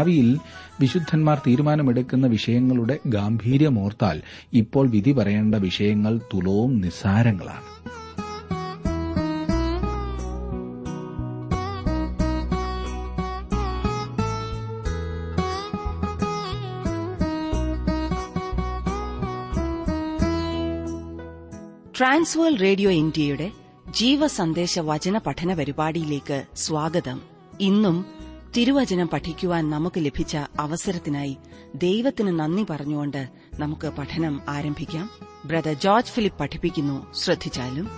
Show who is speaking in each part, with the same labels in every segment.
Speaker 1: ഭാവിയിൽ വിശുദ്ധന്മാർ തീരുമാനമെടുക്കുന്ന വിഷയങ്ങളുടെ ഗാംഭീര്യമോർത്താൽ ഇപ്പോൾ വിധി പറയേണ്ട വിഷയങ്ങൾ തുലവും നിസ്സാരങ്ങളാണ്
Speaker 2: ട്രാൻസ്വേൾ റേഡിയോ ഇന്ത്യയുടെ ജീവസന്ദേശ വചന പഠന പരിപാടിയിലേക്ക് സ്വാഗതം ഇന്നും തിരുവചനം പഠിക്കുവാൻ നമുക്ക് ലഭിച്ച അവസരത്തിനായി ദൈവത്തിന് നന്ദി പറഞ്ഞുകൊണ്ട് നമുക്ക് പഠനം ആരംഭിക്കാം ബ്രദർ ജോർജ് ഫിലിപ്പ് പഠിപ്പിക്കുന്നു ശ്രദ്ധിച്ചാലും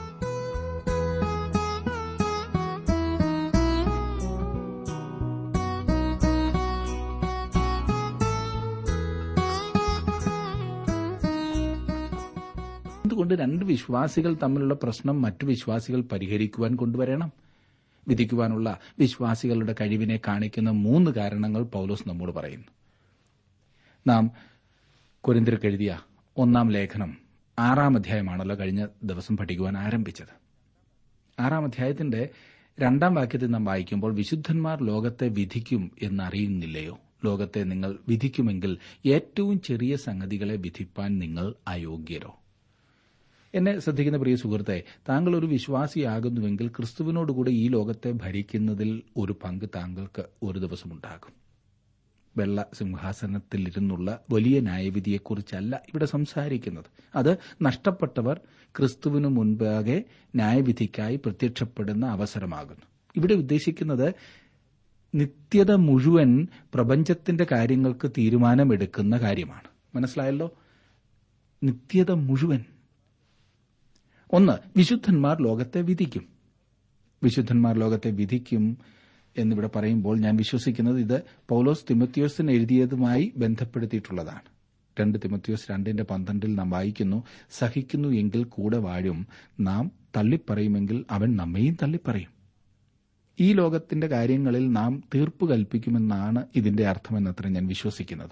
Speaker 1: എന്തുകൊണ്ട് രണ്ട് വിശ്വാസികൾ തമ്മിലുള്ള പ്രശ്നം മറ്റു വിശ്വാസികൾ പരിഹരിക്കുവാൻ കൊണ്ടുവരണം വിധിക്കുവാനുള്ള വിശ്വാസികളുടെ കഴിവിനെ കാണിക്കുന്ന മൂന്ന് കാരണങ്ങൾ പൌലോസ് നമ്മോട് പറയുന്നു നാം കുരിന്തിർക്ക് എഴുതിയ ഒന്നാം ലേഖനം ആറാം അധ്യായമാണല്ലോ കഴിഞ്ഞ ദിവസം പഠിക്കുവാൻ ആരംഭിച്ചത് ആറാം അധ്യായത്തിന്റെ രണ്ടാം വാക്യത്തിൽ നാം വായിക്കുമ്പോൾ വിശുദ്ധന്മാർ ലോകത്തെ വിധിക്കും എന്നറിയുന്നില്ലയോ ലോകത്തെ നിങ്ങൾ വിധിക്കുമെങ്കിൽ ഏറ്റവും ചെറിയ സംഗതികളെ വിധിപ്പാൻ നിങ്ങൾ അയോഗ്യരോ എന്നെ ശ്രദ്ധിക്കുന്ന പ്രിയ സുഹൃത്തെ താങ്കൾ ഒരു വിശ്വാസിയാകുന്നുവെങ്കിൽ ക്രിസ്തുവിനോടുകൂടെ ഈ ലോകത്തെ ഭരിക്കുന്നതിൽ ഒരു പങ്ക് താങ്കൾക്ക് ഒരു ദിവസമുണ്ടാകും വെള്ള സിംഹാസനത്തിലിരുന്നുള്ള വലിയ ന്യായവിധിയെക്കുറിച്ചല്ല ഇവിടെ സംസാരിക്കുന്നത് അത് നഷ്ടപ്പെട്ടവർ ക്രിസ്തുവിനു മുൻപാകെ ന്യായവിധിക്കായി പ്രത്യക്ഷപ്പെടുന്ന അവസരമാകുന്നു ഇവിടെ ഉദ്ദേശിക്കുന്നത് നിത്യത മുഴുവൻ പ്രപഞ്ചത്തിന്റെ കാര്യങ്ങൾക്ക് തീരുമാനമെടുക്കുന്ന കാര്യമാണ് മനസ്സിലായല്ലോ നിത്യത മുഴുവൻ ഒന്ന് വിശുദ്ധന്മാർ ലോകത്തെ വിധിക്കും വിശുദ്ധന്മാർ ലോകത്തെ വിധിക്കും എന്നിവിടെ പറയുമ്പോൾ ഞാൻ വിശ്വസിക്കുന്നത് ഇത് പൌലോസ് തിമത്യോസിന് എഴുതിയതുമായി ബന്ധപ്പെടുത്തിയിട്ടുള്ളതാണ് രണ്ട് തിമത്യോസ് രണ്ടിന്റെ പന്ത്രണ്ടിൽ നാം വായിക്കുന്നു സഹിക്കുന്നു എങ്കിൽ കൂടെ വാഴും നാം തള്ളിപ്പറയുമെങ്കിൽ അവൻ നമ്മെയും തള്ളിപ്പറയും ഈ ലോകത്തിന്റെ കാര്യങ്ങളിൽ നാം തീർപ്പ് കൽപ്പിക്കുമെന്നാണ് ഇതിന്റെ അർത്ഥമെന്നത്ര ഞാൻ വിശ്വസിക്കുന്നത്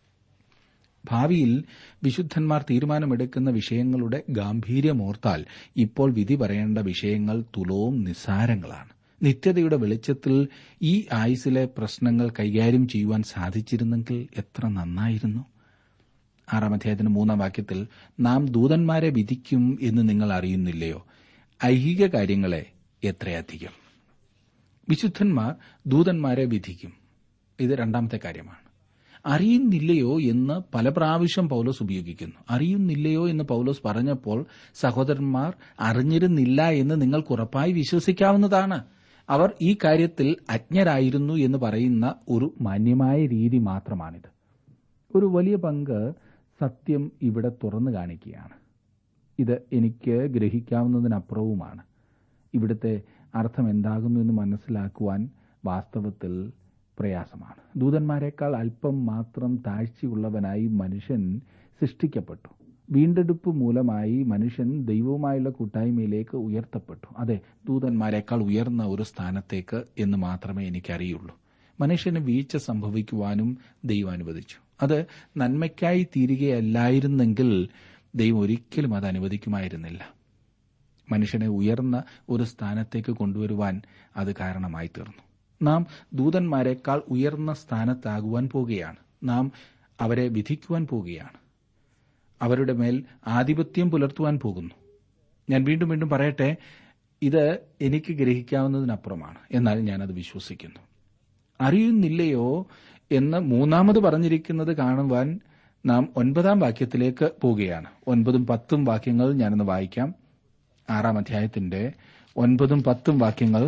Speaker 1: ഭാവിയിൽ വിശുദ്ധന്മാർ തീരുമാനമെടുക്കുന്ന വിഷയങ്ങളുടെ ഗാംഭീര്യമോർത്താൽ ഇപ്പോൾ വിധി പറയേണ്ട വിഷയങ്ങൾ തുലവും നിസ്സാരങ്ങളാണ് നിത്യതയുടെ വെളിച്ചത്തിൽ ഈ ആയുസിലെ പ്രശ്നങ്ങൾ കൈകാര്യം ചെയ്യുവാൻ സാധിച്ചിരുന്നെങ്കിൽ എത്ര നന്നായിരുന്നു ആറാം അധ്യായത്തിന് മൂന്നാം വാക്യത്തിൽ നാം ദൂതന്മാരെ വിധിക്കും എന്ന് നിങ്ങൾ അറിയുന്നില്ലയോ ഐഹിക കാര്യങ്ങളെ എത്രയധികം വിശുദ്ധന്മാർ ദൂതന്മാരെ വിധിക്കും ഇത് രണ്ടാമത്തെ കാര്യമാണ് അറിയുന്നില്ലയോ എന്ന് പല പ്രാവശ്യം പൗലോസ് ഉപയോഗിക്കുന്നു അറിയുന്നില്ലയോ എന്ന് പൗലോസ് പറഞ്ഞപ്പോൾ സഹോദരന്മാർ അറിഞ്ഞിരുന്നില്ല എന്ന് നിങ്ങൾക്ക് ഉറപ്പായി വിശ്വസിക്കാവുന്നതാണ് അവർ ഈ കാര്യത്തിൽ അജ്ഞരായിരുന്നു എന്ന് പറയുന്ന ഒരു മാന്യമായ രീതി മാത്രമാണിത് ഒരു വലിയ പങ്ക് സത്യം ഇവിടെ തുറന്നു കാണിക്കുകയാണ് ഇത് എനിക്ക് ഗ്രഹിക്കാവുന്നതിനപ്പുറവുമാണ് ഇവിടുത്തെ അർത്ഥം എന്താകുന്നു എന്ന് മനസ്സിലാക്കുവാൻ വാസ്തവത്തിൽ പ്രയാസമാണ് ദൂതന്മാരെക്കാൾ അല്പം മാത്രം താഴ്ചയുള്ളവനായി മനുഷ്യൻ സൃഷ്ടിക്കപ്പെട്ടു വീണ്ടെടുപ്പ് മൂലമായി മനുഷ്യൻ ദൈവവുമായുള്ള കൂട്ടായ്മയിലേക്ക് ഉയർത്തപ്പെട്ടു അതെ ദൂതന്മാരെക്കാൾ ഉയർന്ന ഒരു സ്ഥാനത്തേക്ക് എന്ന് മാത്രമേ എനിക്കറിയുള്ളൂ മനുഷ്യന് വീഴ്ച സംഭവിക്കുവാനും ദൈവം അനുവദിച്ചു അത് നന്മയ്ക്കായി തീരുകയല്ലായിരുന്നെങ്കിൽ ദൈവം ഒരിക്കലും അത് അനുവദിക്കുമായിരുന്നില്ല മനുഷ്യനെ ഉയർന്ന ഒരു സ്ഥാനത്തേക്ക് കൊണ്ടുവരുവാൻ അത് കാരണമായി തീർന്നു നാം ദൂതന്മാരെക്കാൾ ഉയർന്ന സ്ഥാനത്താകുവാൻ പോകുകയാണ് നാം അവരെ വിധിക്കുവാൻ പോകുകയാണ് അവരുടെ മേൽ ആധിപത്യം പുലർത്തുവാൻ പോകുന്നു ഞാൻ വീണ്ടും വീണ്ടും പറയട്ടെ ഇത് എനിക്ക് ഗ്രഹിക്കാവുന്നതിനപ്പുറമാണ് എന്നാൽ ഞാനത് വിശ്വസിക്കുന്നു അറിയുന്നില്ലയോ എന്ന് മൂന്നാമത് പറഞ്ഞിരിക്കുന്നത് കാണുവാൻ നാം ഒൻപതാം വാക്യത്തിലേക്ക് പോവുകയാണ് ഒൻപതും പത്തും വാക്യങ്ങൾ ഞാനൊന്ന് വായിക്കാം ആറാം അധ്യായത്തിന്റെ ഒൻപതും പത്തും വാക്യങ്ങൾ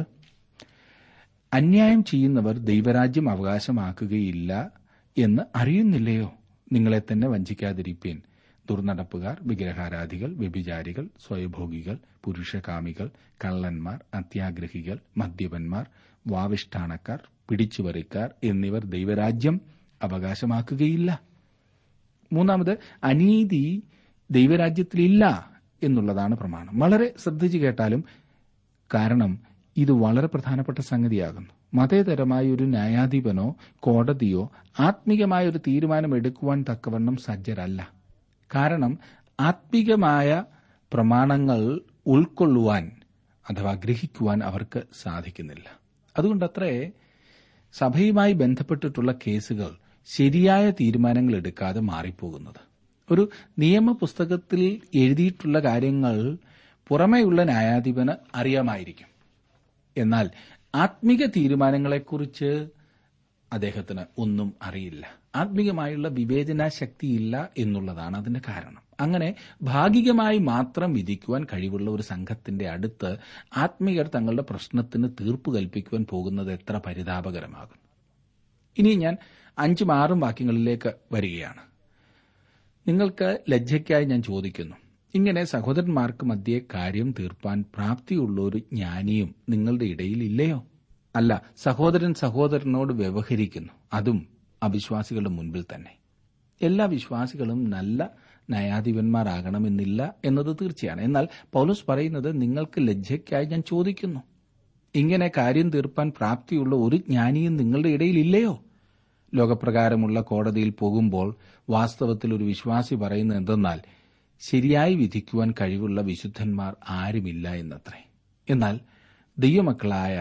Speaker 1: അന്യായം ചെയ്യുന്നവർ ദൈവരാജ്യം അവകാശമാക്കുകയില്ല എന്ന് അറിയുന്നില്ലയോ നിങ്ങളെ തന്നെ വഞ്ചിക്കാതിരിപ്പീൻ ദുർനടപ്പുകാർ വിഗ്രഹാരാധികൾ വ്യഭിചാരികൾ സ്വയഭോഗികൾ പുരുഷകാമികൾ കള്ളന്മാർ അത്യാഗ്രഹികൾ മദ്യപന്മാർ വാവിഷ്ഠാണക്കാർ പിടിച്ചുപറിക്കാർ എന്നിവർ ദൈവരാജ്യം അവകാശമാക്കുകയില്ല മൂന്നാമത് അനീതി ദൈവരാജ്യത്തിലില്ല എന്നുള്ളതാണ് പ്രമാണം വളരെ ശ്രദ്ധിച്ചു കേട്ടാലും കാരണം ഇത് വളരെ പ്രധാനപ്പെട്ട സംഗതിയാകുന്നു മതേതരമായ ഒരു ന്യായാധിപനോ കോടതിയോ ആത്മീകമായ ഒരു തീരുമാനം എടുക്കുവാൻ തക്കവണ്ണം സജ്ജരല്ല കാരണം ആത്മീകമായ പ്രമാണങ്ങൾ ഉൾക്കൊള്ളുവാൻ അഥവാ ഗ്രഹിക്കുവാൻ അവർക്ക് സാധിക്കുന്നില്ല അതുകൊണ്ടത്രേ സഭയുമായി ബന്ധപ്പെട്ടിട്ടുള്ള കേസുകൾ ശരിയായ തീരുമാനങ്ങൾ എടുക്കാതെ മാറിപ്പോകുന്നത് ഒരു നിയമപുസ്തകത്തിൽ എഴുതിയിട്ടുള്ള കാര്യങ്ങൾ പുറമേയുള്ള ന്യായാധിപന് അറിയാമായിരിക്കും എന്നാൽ ആത്മീക തീരുമാനങ്ങളെക്കുറിച്ച് അദ്ദേഹത്തിന് ഒന്നും അറിയില്ല ആത്മീകമായുള്ള വിവേചന ശക്തിയില്ല എന്നുള്ളതാണ് അതിന്റെ കാരണം അങ്ങനെ ഭാഗികമായി മാത്രം വിധിക്കുവാൻ കഴിവുള്ള ഒരു സംഘത്തിന്റെ അടുത്ത് ആത്മീയർ തങ്ങളുടെ പ്രശ്നത്തിന് തീർപ്പ് കൽപ്പിക്കുവാൻ പോകുന്നത് എത്ര പരിതാപകരമാകും ഇനി ഞാൻ അഞ്ചും ആറും വാക്യങ്ങളിലേക്ക് വരികയാണ് നിങ്ങൾക്ക് ലജ്ജയ്ക്കായി ഞാൻ ചോദിക്കുന്നു ഇങ്ങനെ സഹോദരന്മാർക്ക് മധ്യേ കാര്യം തീർപ്പാൻ പ്രാപ്തിയുള്ള ഒരു ജ്ഞാനിയും നിങ്ങളുടെ ഇടയിൽ ഇല്ലയോ അല്ല സഹോദരൻ സഹോദരനോട് വ്യവഹരിക്കുന്നു അതും അവിശ്വാസികളുടെ മുൻപിൽ തന്നെ എല്ലാ വിശ്വാസികളും നല്ല ന്യായാധിപന്മാരാകണമെന്നില്ല എന്നത് തീർച്ചയാണ് എന്നാൽ പൗലോസ് പറയുന്നത് നിങ്ങൾക്ക് ലജ്ജയ്ക്കായി ഞാൻ ചോദിക്കുന്നു ഇങ്ങനെ കാര്യം തീർപ്പാൻ പ്രാപ്തിയുള്ള ഒരു ജ്ഞാനിയും നിങ്ങളുടെ ഇടയിൽ ഇല്ലയോ ലോകപ്രകാരമുള്ള കോടതിയിൽ പോകുമ്പോൾ വാസ്തവത്തിൽ ഒരു വിശ്വാസി പറയുന്നത് എന്തെന്നാൽ ശരിയായി വിധിക്കുവാൻ കഴിവുള്ള വിശുദ്ധന്മാർ ആരുമില്ല എന്നത്രേ എന്നാൽ ദൈവമക്കളായ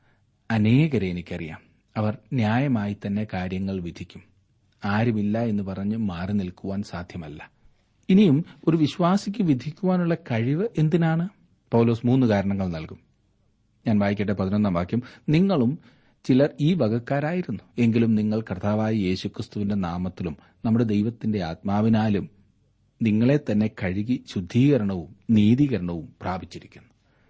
Speaker 1: അനേകരെ എനിക്കറിയാം അവർ ന്യായമായി തന്നെ കാര്യങ്ങൾ വിധിക്കും ആരുമില്ല എന്ന് പറഞ്ഞ് മാറി നിൽക്കുവാൻ സാധ്യമല്ല ഇനിയും ഒരു വിശ്വാസിക്ക് വിധിക്കുവാനുള്ള കഴിവ് എന്തിനാണ് പൗലോസ് മൂന്ന് കാരണങ്ങൾ നൽകും ഞാൻ വായിക്കട്ടെ പതിനൊന്നാം വാക്യം നിങ്ങളും ചിലർ ഈ വകക്കാരായിരുന്നു എങ്കിലും നിങ്ങൾ കർത്താവായ യേശുക്രിസ്തുവിന്റെ നാമത്തിലും നമ്മുടെ ദൈവത്തിന്റെ ആത്മാവിനാലും നിങ്ങളെ തന്നെ കഴുകി ശുദ്ധീകരണവും നീതീകരണവും പ്രാപിച്ചിരിക്കുന്നു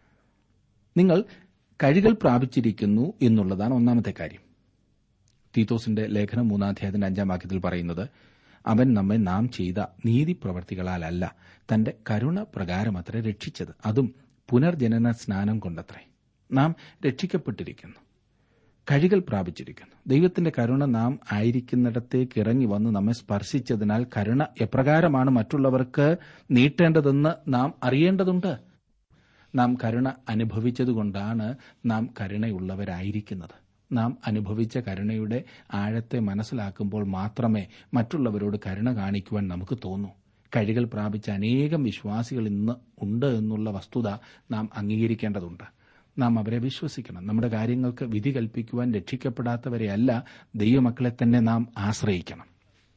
Speaker 1: നിങ്ങൾ കഴുകൽ പ്രാപിച്ചിരിക്കുന്നു എന്നുള്ളതാണ് ഒന്നാമത്തെ കാര്യം തീത്തോസിന്റെ ലേഖനം മൂന്നാധ്യായത്തിന്റെ അഞ്ചാം വാക്യത്തിൽ പറയുന്നത് അവൻ നമ്മെ നാം ചെയ്ത നീതിപ്രവർത്തികളാലല്ല തന്റെ കരുണ പ്രകാരമത്രേ രക്ഷിച്ചത് അതും പുനർജനന സ്നാനം കൊണ്ടത്രേ നാം രക്ഷിക്കപ്പെട്ടിരിക്കുന്നു കഴുകൽ പ്രാപിച്ചിരിക്കുന്നു ദൈവത്തിന്റെ കരുണ നാം ആയിരിക്കുന്നിടത്തേക്ക് ഇറങ്ങി വന്ന് നമ്മെ സ്പർശിച്ചതിനാൽ കരുണ എപ്രകാരമാണ് മറ്റുള്ളവർക്ക് നീട്ടേണ്ടതെന്ന് നാം അറിയേണ്ടതുണ്ട് നാം കരുണ അനുഭവിച്ചതുകൊണ്ടാണ് നാം കരുണയുള്ളവരായിരിക്കുന്നത് നാം അനുഭവിച്ച കരുണയുടെ ആഴത്തെ മനസ്സിലാക്കുമ്പോൾ മാത്രമേ മറ്റുള്ളവരോട് കരുണ കാണിക്കുവാൻ നമുക്ക് തോന്നൂ കഴുകൽ പ്രാപിച്ച അനേകം വിശ്വാസികൾ ഇന്ന് ഉണ്ട് എന്നുള്ള വസ്തുത നാം അംഗീകരിക്കേണ്ടതുണ്ട് നാം അവരെ വിശ്വസിക്കണം നമ്മുടെ കാര്യങ്ങൾക്ക് വിധി കൽപ്പിക്കുവാൻ രക്ഷിക്കപ്പെടാത്തവരെയല്ല ദൈവമക്കളെ തന്നെ നാം ആശ്രയിക്കണം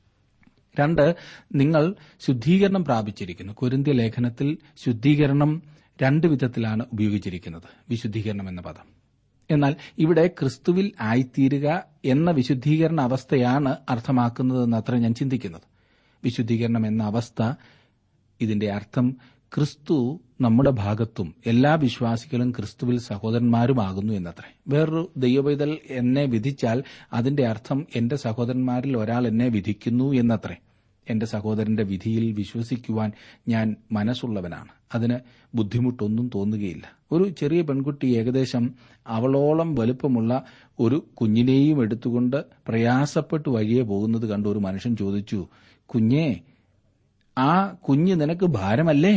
Speaker 1: രണ്ട് നിങ്ങൾ ശുദ്ധീകരണം പ്രാപിച്ചിരിക്കുന്നു കുരുന്ത്യ ലേഖനത്തിൽ ശുദ്ധീകരണം രണ്ട് വിധത്തിലാണ് ഉപയോഗിച്ചിരിക്കുന്നത് വിശുദ്ധീകരണം എന്ന പദം എന്നാൽ ഇവിടെ ക്രിസ്തുവിൽ ആയിത്തീരുക എന്ന വിശുദ്ധീകരണ അവസ്ഥയാണ് അർത്ഥമാക്കുന്നതെന്ന് അത്ര ഞാൻ ചിന്തിക്കുന്നത് വിശുദ്ധീകരണം എന്ന അവസ്ഥ ഇതിന്റെ അർത്ഥം ക്രിസ്തു നമ്മുടെ ഭാഗത്തും എല്ലാ വിശ്വാസികളും ക്രിസ്തുവിൽ സഹോദരന്മാരുമാകുന്നു എന്നത്രേ വേറൊരു ദൈവപൈതൽ എന്നെ വിധിച്ചാൽ അതിന്റെ അർത്ഥം എന്റെ സഹോദരന്മാരിൽ ഒരാൾ എന്നെ വിധിക്കുന്നു എന്നത്രേ എന്റെ സഹോദരന്റെ വിധിയിൽ വിശ്വസിക്കുവാൻ ഞാൻ മനസ്സുള്ളവനാണ് അതിന് ബുദ്ധിമുട്ടൊന്നും തോന്നുകയില്ല ഒരു ചെറിയ പെൺകുട്ടി ഏകദേശം അവളോളം വലുപ്പമുള്ള ഒരു കുഞ്ഞിനെയും എടുത്തുകൊണ്ട് പ്രയാസപ്പെട്ട് വഴിയെ പോകുന്നത് കണ്ട ഒരു മനുഷ്യൻ ചോദിച്ചു കുഞ്ഞേ ആ കുഞ്ഞ് നിനക്ക് ഭാരമല്ലേ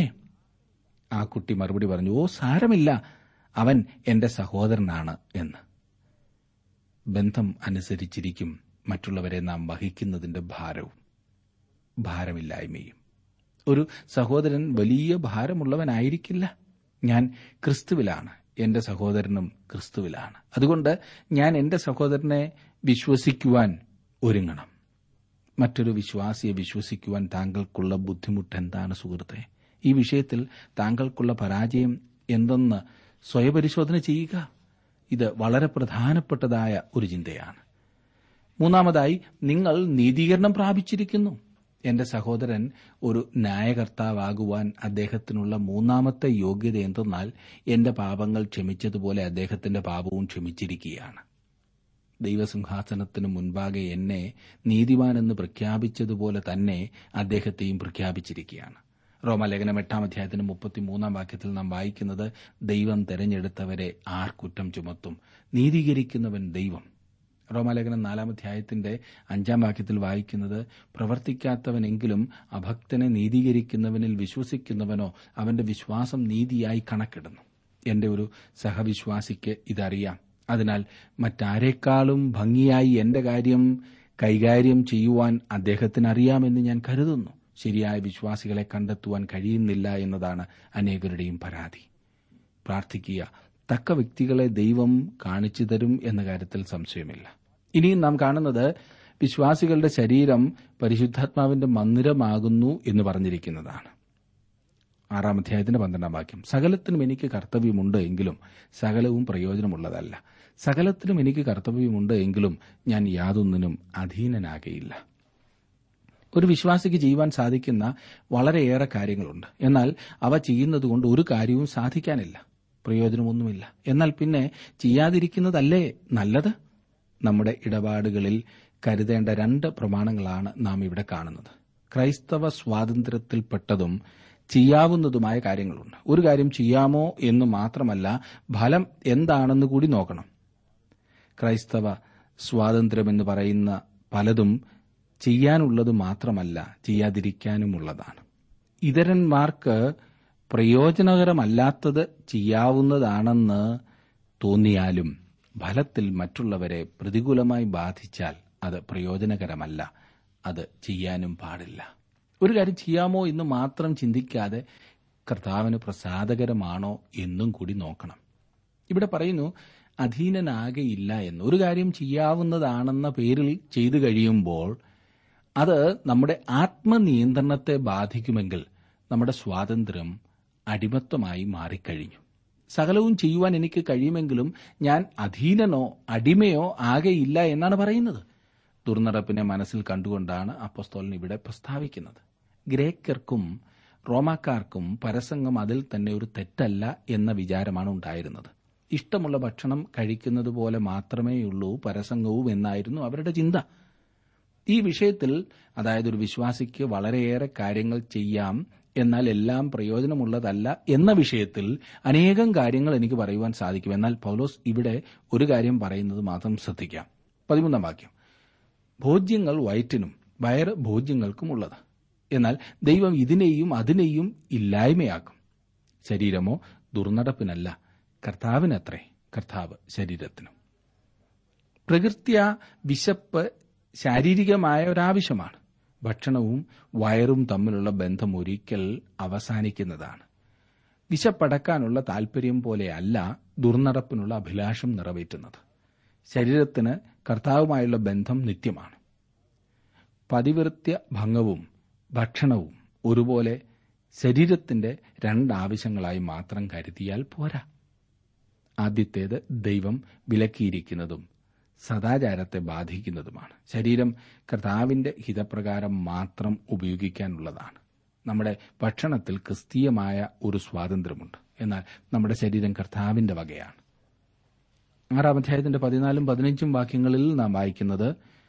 Speaker 1: ആ കുട്ടി മറുപടി പറഞ്ഞു ഓ സാരമില്ല അവൻ എന്റെ സഹോദരനാണ് എന്ന് ബന്ധം അനുസരിച്ചിരിക്കും മറ്റുള്ളവരെ നാം വഹിക്കുന്നതിന്റെ ഭാരവും ഭാരമില്ലായ്മയും ഒരു സഹോദരൻ വലിയ ഭാരമുള്ളവനായിരിക്കില്ല ഞാൻ ക്രിസ്തുവിലാണ് എന്റെ സഹോദരനും ക്രിസ്തുവിലാണ് അതുകൊണ്ട് ഞാൻ എന്റെ സഹോദരനെ വിശ്വസിക്കുവാൻ ഒരുങ്ങണം മറ്റൊരു വിശ്വാസിയെ വിശ്വസിക്കുവാൻ താങ്കൾക്കുള്ള ബുദ്ധിമുട്ട് എന്താണ് സുഹൃത്തെ ഈ വിഷയത്തിൽ താങ്കൾക്കുള്ള പരാജയം എന്തെന്ന് സ്വയപരിശോധന ചെയ്യുക ഇത് വളരെ പ്രധാനപ്പെട്ടതായ ഒരു ചിന്തയാണ് മൂന്നാമതായി നിങ്ങൾ നീതീകരണം പ്രാപിച്ചിരിക്കുന്നു എന്റെ സഹോദരൻ ഒരു ന്യായകർത്താവാകുവാൻ അദ്ദേഹത്തിനുള്ള മൂന്നാമത്തെ യോഗ്യത എന്തെന്നാൽ എന്റെ പാപങ്ങൾ ക്ഷമിച്ചതുപോലെ അദ്ദേഹത്തിന്റെ പാപവും ക്ഷമിച്ചിരിക്കുകയാണ് ദൈവസിംഹാസനത്തിന് മുൻപാകെ എന്നെ നീതിമാനെന്ന് പ്രഖ്യാപിച്ചതുപോലെ തന്നെ അദ്ദേഹത്തെയും പ്രഖ്യാപിച്ചിരിക്കുകയാണ് റോമലേഖനം എട്ടാം അധ്യായത്തിന് മുപ്പത്തിമൂന്നാം വാക്യത്തിൽ നാം വായിക്കുന്നത് ദൈവം തെരഞ്ഞെടുത്തവരെ ആർ കുറ്റം ചുമത്തും നീതീകരിക്കുന്നവൻ ദൈവം റോമാലേഖനം നാലാം അധ്യായത്തിന്റെ അഞ്ചാം വാക്യത്തിൽ വായിക്കുന്നത് പ്രവർത്തിക്കാത്തവനെങ്കിലും അഭക്തനെ നീതീകരിക്കുന്നവനിൽ വിശ്വസിക്കുന്നവനോ അവന്റെ വിശ്വാസം നീതിയായി കണക്കിടുന്നു എന്റെ ഒരു സഹവിശ്വാസിക്ക് ഇതറിയാം അതിനാൽ മറ്റാരേക്കാളും ഭംഗിയായി എന്റെ കാര്യം കൈകാര്യം ചെയ്യുവാൻ അദ്ദേഹത്തിന് അറിയാമെന്ന് ഞാൻ കരുതുന്നു ശരിയായ വിശ്വാസികളെ കണ്ടെത്തുവാൻ കഴിയുന്നില്ല എന്നതാണ് അനേകരുടെയും പരാതി പ്രാർത്ഥിക്കുക തക്ക വ്യക്തികളെ ദൈവം കാണിച്ചു തരും എന്ന കാര്യത്തിൽ സംശയമില്ല ഇനിയും നാം കാണുന്നത് വിശ്വാസികളുടെ ശരീരം പരിശുദ്ധാത്മാവിന്റെ മന്ദിരമാകുന്നു എന്ന് പറഞ്ഞിരിക്കുന്നതാണ് ആറാം അധ്യായത്തിന്റെ പന്ത്രണ്ടാം വാക്യം സകലത്തിനും എനിക്ക് കർത്തവ്യമുണ്ട് എങ്കിലും സകലവും പ്രയോജനമുള്ളതല്ല സകലത്തിനും എനിക്ക് കർത്തവ്യമുണ്ട് എങ്കിലും ഞാൻ യാതൊന്നിനും അധീനനാകയില്ല ഒരു വിശ്വാസിക്ക് ചെയ്യുവാൻ സാധിക്കുന്ന വളരെയേറെ കാര്യങ്ങളുണ്ട് എന്നാൽ അവ ചെയ്യുന്നതുകൊണ്ട് ഒരു കാര്യവും സാധിക്കാനില്ല പ്രയോജനമൊന്നുമില്ല എന്നാൽ പിന്നെ ചെയ്യാതിരിക്കുന്നതല്ലേ നല്ലത് നമ്മുടെ ഇടപാടുകളിൽ കരുതേണ്ട രണ്ട് പ്രമാണങ്ങളാണ് നാം ഇവിടെ കാണുന്നത് ക്രൈസ്തവ സ്വാതന്ത്ര്യത്തിൽപ്പെട്ടതും ചെയ്യാവുന്നതുമായ കാര്യങ്ങളുണ്ട് ഒരു കാര്യം ചെയ്യാമോ എന്ന് മാത്രമല്ല ഫലം എന്താണെന്ന് കൂടി നോക്കണം ക്രൈസ്തവ സ്വാതന്ത്ര്യമെന്ന് പറയുന്ന പലതും ചെയ്യാനുള്ളത് മാത്രമല്ല ചെയ്യാതിരിക്കാനുമുള്ളതാണ് ഇതരന്മാർക്ക് പ്രയോജനകരമല്ലാത്തത് ചെയ്യാവുന്നതാണെന്ന് തോന്നിയാലും ഫലത്തിൽ മറ്റുള്ളവരെ പ്രതികൂലമായി ബാധിച്ചാൽ അത് പ്രയോജനകരമല്ല അത് ചെയ്യാനും പാടില്ല ഒരു കാര്യം ചെയ്യാമോ എന്ന് മാത്രം ചിന്തിക്കാതെ കർത്താവിന് പ്രസാദകരമാണോ എന്നും കൂടി നോക്കണം ഇവിടെ പറയുന്നു അധീനനാകയില്ല എന്ന് ഒരു കാര്യം ചെയ്യാവുന്നതാണെന്ന പേരിൽ ചെയ്തു കഴിയുമ്പോൾ അത് നമ്മുടെ ആത്മനിയന്ത്രണത്തെ ബാധിക്കുമെങ്കിൽ നമ്മുടെ സ്വാതന്ത്ര്യം അടിമത്വമായി മാറിക്കഴിഞ്ഞു സകലവും ചെയ്യുവാൻ എനിക്ക് കഴിയുമെങ്കിലും ഞാൻ അധീനനോ അടിമയോ ആകെയില്ല എന്നാണ് പറയുന്നത് ദുർനടപ്പിനെ മനസ്സിൽ കണ്ടുകൊണ്ടാണ് അപ്പസ്തോലൻ ഇവിടെ പ്രസ്താവിക്കുന്നത് ഗ്രേക്കർക്കും റോമാക്കാർക്കും പരസംഗം അതിൽ തന്നെ ഒരു തെറ്റല്ല എന്ന വിചാരമാണ് ഉണ്ടായിരുന്നത് ഇഷ്ടമുള്ള ഭക്ഷണം കഴിക്കുന്നത് പോലെ മാത്രമേയുള്ളൂ പരസംഗവും എന്നായിരുന്നു അവരുടെ ചിന്ത ഈ വിഷയത്തിൽ അതായത് ഒരു വിശ്വാസിക്ക് വളരെയേറെ കാര്യങ്ങൾ ചെയ്യാം എന്നാൽ എല്ലാം പ്രയോജനമുള്ളതല്ല എന്ന വിഷയത്തിൽ അനേകം കാര്യങ്ങൾ എനിക്ക് പറയുവാൻ സാധിക്കും എന്നാൽ പൗലോസ് ഇവിടെ ഒരു കാര്യം പറയുന്നത് മാത്രം ശ്രദ്ധിക്കാം പതിമൂന്നാം വാക്യം ഭോജ്യങ്ങൾ വയറ്റിനും വയറ് ഭോജ്യങ്ങൾക്കും ഉള്ളത് എന്നാൽ ദൈവം ഇതിനെയും അതിനെയും ഇല്ലായ്മയാക്കും ശരീരമോ ദുർനടപ്പിനല്ല കർത്താവിനത്രേ കർത്താവ് ശരീരത്തിനും പ്രകൃത്യ വിശപ്പ് ശാരീരികമായ ഒരാവശ്യമാണ് ഭക്ഷണവും വയറും തമ്മിലുള്ള ബന്ധം ഒരിക്കൽ അവസാനിക്കുന്നതാണ് വിശപ്പടക്കാനുള്ള താൽപര്യം പോലെയല്ല ദുർനടപ്പിനുള്ള അഭിലാഷം നിറവേറ്റുന്നത് ശരീരത്തിന് കർത്താവുമായുള്ള ബന്ധം നിത്യമാണ് പതിവൃത്യ ഭംഗവും ഭക്ഷണവും ഒരുപോലെ ശരീരത്തിന്റെ രണ്ടാവശ്യങ്ങളായി മാത്രം കരുതിയാൽ പോരാ ആദ്യത്തേത് ദൈവം വിലക്കിയിരിക്കുന്നതും സദാചാരത്തെ ബാധിക്കുന്നതുമാണ് ശരീരം കർത്താവിന്റെ ഹിതപ്രകാരം മാത്രം ഉപയോഗിക്കാനുള്ളതാണ് നമ്മുടെ ഭക്ഷണത്തിൽ ക്രിസ്തീയമായ ഒരു സ്വാതന്ത്ര്യമുണ്ട് എന്നാൽ നമ്മുടെ ശരീരം കർത്താവിന്റെ വകയാണ് ആറാം അധ്യായത്തിന്റെ പതിനാലും പതിനഞ്ചും വാക്യങ്ങളിൽ നാം വായിക്കുന്നത്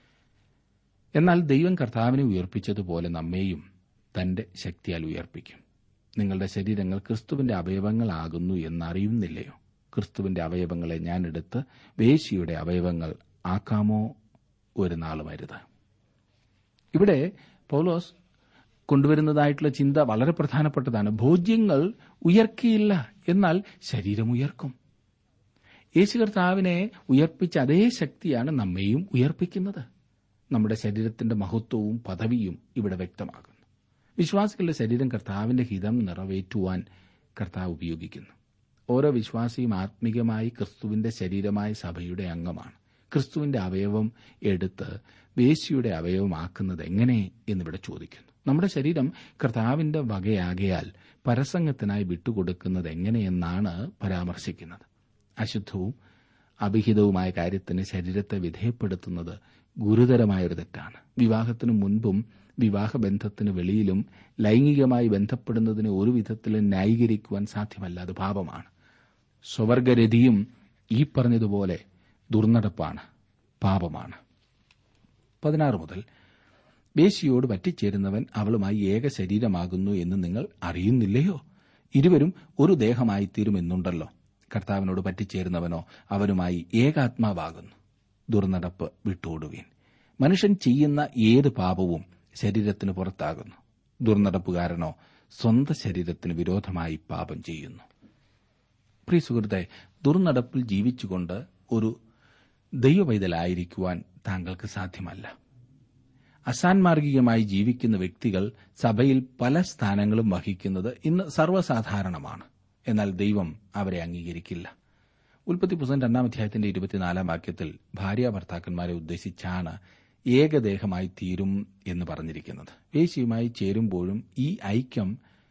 Speaker 1: എന്നാൽ ദൈവം കർത്താവിനെ ഉയർപ്പിച്ചതുപോലെ നമ്മെയും തന്റെ ശക്തിയാൽ ഉയർപ്പിക്കും നിങ്ങളുടെ ശരീരങ്ങൾ ക്രിസ്തുവിന്റെ അവയവങ്ങളാകുന്നു എന്നറിയുന്നില്ലയോ ക്രിസ്തുവിന്റെ അവയവങ്ങളെ ഞാനെടുത്ത് വേശിയുടെ അവയവങ്ങൾ ആക്കാമോ ഒരു നാളും അരുത് ഇവിടെ പൗലോസ് കൊണ്ടുവരുന്നതായിട്ടുള്ള ചിന്ത വളരെ പ്രധാനപ്പെട്ടതാണ് ഭോജ്യങ്ങൾ ഉയർക്കിയില്ല എന്നാൽ ശരീരം ഉയർക്കും യേശു കർത്താവിനെ ഉയർപ്പിച്ച അതേ ശക്തിയാണ് നമ്മെയും ഉയർപ്പിക്കുന്നത് നമ്മുടെ ശരീരത്തിന്റെ മഹത്വവും പദവിയും ഇവിടെ വ്യക്തമാകുന്നു വിശ്വാസികളുടെ ശരീരം കർത്താവിന്റെ ഹിതം നിറവേറ്റുവാൻ കർത്താവ് ഉപയോഗിക്കുന്നു ഓരോ വിശ്വാസിയും ആത്മീകമായി ക്രിസ്തുവിന്റെ ശരീരമായ സഭയുടെ അംഗമാണ് ക്രിസ്തുവിന്റെ അവയവം എടുത്ത് വേശിയുടെ അവയവമാക്കുന്നത് എങ്ങനെ എന്നിവിടെ ചോദിക്കുന്നു നമ്മുടെ ശരീരം കർത്താവിന്റെ വകയാകയാൽ പരസംഗത്തിനായി വിട്ടുകൊടുക്കുന്നത് എങ്ങനെയെന്നാണ് പരാമർശിക്കുന്നത് അശുദ്ധവും അഭിഹിതവുമായ കാര്യത്തിന് ശരീരത്തെ വിധേയപ്പെടുത്തുന്നത് ഗുരുതരമായൊരു തെറ്റാണ് വിവാഹത്തിനു മുൻപും വിവാഹബന്ധത്തിന് വെളിയിലും ലൈംഗികമായി ബന്ധപ്പെടുന്നതിന് ഒരു വിധത്തിലും ന്യായീകരിക്കുവാൻ സാധ്യമല്ല അത് പാപമാണ് സ്വവർഗരതിയും ഈ പറഞ്ഞതുപോലെ ദുർനടപ്പാണ് പാപമാണ് പതിനാറ് മുതൽ വേശിയോട് പറ്റിച്ചേരുന്നവൻ അവളുമായി ഏക ശരീരമാകുന്നു എന്ന് നിങ്ങൾ അറിയുന്നില്ലയോ ഇരുവരും ഒരു ദേഹമായി തീരുമെന്നുണ്ടല്ലോ കർത്താവിനോട് പറ്റിച്ചേരുന്നവനോ അവനുമായി ഏകാത്മാവാകുന്നു ദുർനടപ്പ് വിട്ടോടുവീൻ മനുഷ്യൻ ചെയ്യുന്ന ഏത് പാപവും ശരീരത്തിന് പുറത്താകുന്നു ദുർനടപ്പുകാരനോ സ്വന്തം ശരീരത്തിന് വിരോധമായി പാപം ചെയ്യുന്നു പ്രിയ സുഹൃത്തെ ദുർനടപ്പിൽ ജീവിച്ചുകൊണ്ട് ഒരു ദൈവവൈതലായിരിക്കുവാൻ താങ്കൾക്ക് സാധ്യമല്ല അസാൻമാർഗികമായി ജീവിക്കുന്ന വ്യക്തികൾ സഭയിൽ പല സ്ഥാനങ്ങളും വഹിക്കുന്നത് ഇന്ന് സർവ്വസാധാരണമാണ് എന്നാൽ ദൈവം അവരെ അംഗീകരിക്കില്ല ഉൽപ്പത്തി പുസ്തകം രണ്ടാം അധ്യായത്തിന്റെ ഇരുപത്തിനാലാം വാക്യത്തിൽ ഭാര്യ ഭർത്താക്കന്മാരെ ഉദ്ദേശിച്ചാണ് ഏകദേഹമായി തീരും എന്ന് പറഞ്ഞിരിക്കുന്നത് വേശ്യയുമായി ചേരുമ്പോഴും ഈ ഐക്യം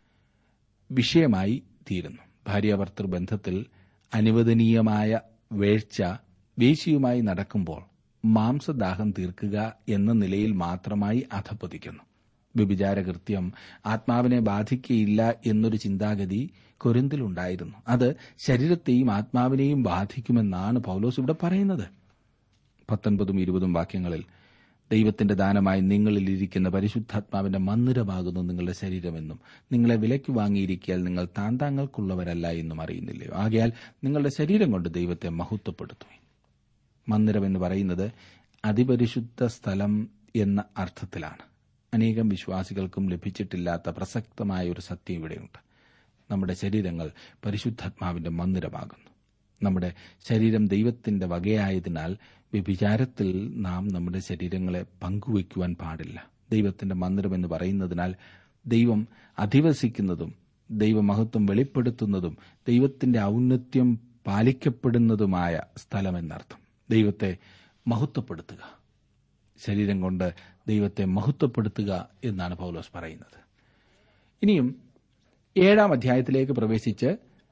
Speaker 1: വിഷയമായി തീരുന്നു ഭാര്യാഭർത്തൃ ബന്ധത്തിൽ അനുവദനീയമായ വേഴ്ച വേശ്യയുമായി നടക്കുമ്പോൾ മാംസദാഹം തീർക്കുക എന്ന നിലയിൽ മാത്രമായി അധപ്പതിക്കുന്നു വ്യഭിചാരകൃത്യം ആത്മാവിനെ ബാധിക്കയില്ല എന്നൊരു ചിന്താഗതി കൊരിന്തിലുണ്ടായിരുന്നു അത് ശരീരത്തെയും ആത്മാവിനെയും ബാധിക്കുമെന്നാണ് പൗലോസ് ഇവിടെ പറയുന്നത് പത്തൊൻപതും ഇരുപതും വാക്യങ്ങളിൽ ദൈവത്തിന്റെ ദാനമായി നിങ്ങളിൽ ഇരിക്കുന്ന പരിശുദ്ധാത്മാവിന്റെ മന്ദിരമാകുന്നു നിങ്ങളുടെ ശരീരമെന്നും നിങ്ങളെ വിലയ്ക്ക് വാങ്ങിയിരിക്കിയാൽ നിങ്ങൾ താന്താങ്ങൾക്കുള്ളവരല്ല എന്നും അറിയുന്നില്ലയോ ആകയാൽ നിങ്ങളുടെ ശരീരം കൊണ്ട് ദൈവത്തെ മഹത്വപ്പെടുത്തുവിൻ മന്ദിരം എന്ന് പറയുന്നത് അതിപരിശുദ്ധ സ്ഥലം എന്ന അർത്ഥത്തിലാണ് അനേകം വിശ്വാസികൾക്കും ലഭിച്ചിട്ടില്ലാത്ത പ്രസക്തമായ ഒരു സത്യം ഇവിടെയുണ്ട് നമ്മുടെ ശരീരങ്ങൾ പരിശുദ്ധാത്മാവിന്റെ മന്ദിരമാകുന്നു നമ്മുടെ ശരീരം ദൈവത്തിന്റെ വകയായതിനാൽ വ്യഭിചാരത്തിൽ നാം നമ്മുടെ ശരീരങ്ങളെ പങ്കുവയ്ക്കുവാൻ പാടില്ല ദൈവത്തിന്റെ മന്ദിരം എന്ന് പറയുന്നതിനാൽ ദൈവം അധിവസിക്കുന്നതും ദൈവമഹത്വം വെളിപ്പെടുത്തുന്നതും ദൈവത്തിന്റെ ഔന്നത്യം പാലിക്കപ്പെടുന്നതുമായ സ്ഥലമെന്നർത്ഥം ദൈവത്തെ മഹത്വപ്പെടുത്തുക ശരീരം കൊണ്ട് ദൈവത്തെ മഹത്വപ്പെടുത്തുക എന്നാണ് പൗലോസ് പറയുന്നത് ഇനിയും ഏഴാം അധ്യായത്തിലേക്ക് പ്രവേശിച്ച്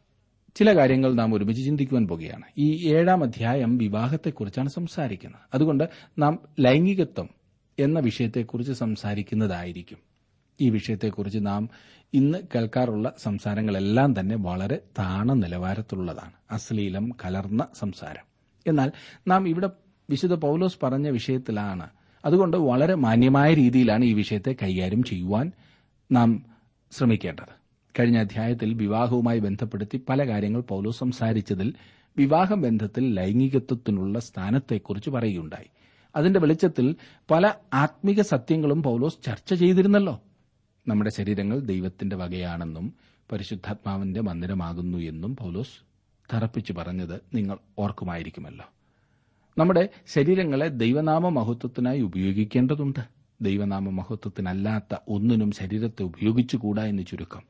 Speaker 1: ചില കാര്യങ്ങൾ നാം ഒരുമിച്ച് ചിന്തിക്കുവാൻ പോകുകയാണ് ഈ ഏഴാം അധ്യായം വിവാഹത്തെക്കുറിച്ചാണ് സംസാരിക്കുന്നത് അതുകൊണ്ട് നാം ലൈംഗികത്വം എന്ന വിഷയത്തെക്കുറിച്ച് സംസാരിക്കുന്നതായിരിക്കും ഈ വിഷയത്തെക്കുറിച്ച് നാം ഇന്ന് കേൾക്കാറുള്ള സംസാരങ്ങളെല്ലാം തന്നെ വളരെ താണ നിലവാരത്തിലുള്ളതാണ് അശ്ലീലം കലർന്ന സംസാരം എന്നാൽ നാം ഇവിടെ വിശുദ്ധ പൗലോസ് പറഞ്ഞ വിഷയത്തിലാണ് അതുകൊണ്ട് വളരെ മാന്യമായ രീതിയിലാണ് ഈ വിഷയത്തെ കൈകാര്യം ചെയ്യുവാൻ നാം ശ്രമിക്കേണ്ടത് കഴിഞ്ഞ അധ്യായത്തിൽ വിവാഹവുമായി ബന്ധപ്പെടുത്തി പല കാര്യങ്ങൾ പൗലോസ് സംസാരിച്ചതിൽ വിവാഹ ബന്ധത്തിൽ ലൈംഗികത്വത്തിനുള്ള സ്ഥാനത്തെക്കുറിച്ച് പറയുകയുണ്ടായി അതിന്റെ വെളിച്ചത്തിൽ പല ആത്മീക സത്യങ്ങളും പൗലോസ് ചർച്ച ചെയ്തിരുന്നല്ലോ നമ്മുടെ ശരീരങ്ങൾ ദൈവത്തിന്റെ വകയാണെന്നും പരിശുദ്ധാത്മാവിന്റെ മന്ദിരമാകുന്നു എന്നും പൗലോസ് തറപ്പിച്ചു പറഞ്ഞത് നിങ്ങൾ ഓർക്കുമായിരിക്കുമല്ലോ നമ്മുടെ ശരീരങ്ങളെ ദൈവനാമ മഹത്വത്തിനായി ഉപയോഗിക്കേണ്ടതുണ്ട് ദൈവനാമ മഹത്വത്തിനല്ലാത്ത ഒന്നിനും ശരീരത്തെ ഉപയോഗിച്ചുകൂടാ എന്ന് ചുരുക്കം